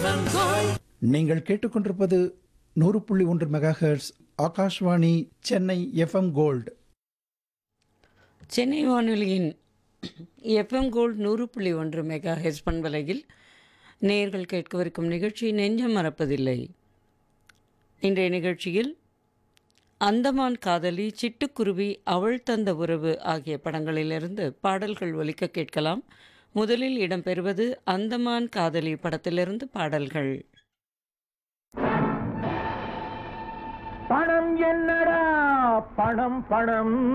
FM gold நீங்கள் கேட்டுக்கொண்டிருப்பது நூறு புள்ளி ஒன்று megahertz Akashvani Chennai F M gold Chennai வானொலியின் எஃப்எம் கோல்ட் நூறு புள்ளி ஒன்று மெகா ஹெச் பண்பலையில் நேயர்கள் கேட்கவிருக்கும் நிகழ்ச்சி நெஞ்சம் மறப்பதில்லை இன்றைய நிகழ்ச்சியில் அந்தமான் காதலி சிட்டுக்குருவி அவள் தந்த உறவு ஆகிய படங்களிலிருந்து பாடல்கள் ஒலிக்க கேட்கலாம் முதலில் இடம்பெறுவது அந்தமான் காதலி படத்திலிருந்து பாடல்கள் பணம் என்னடா பணம் பணம்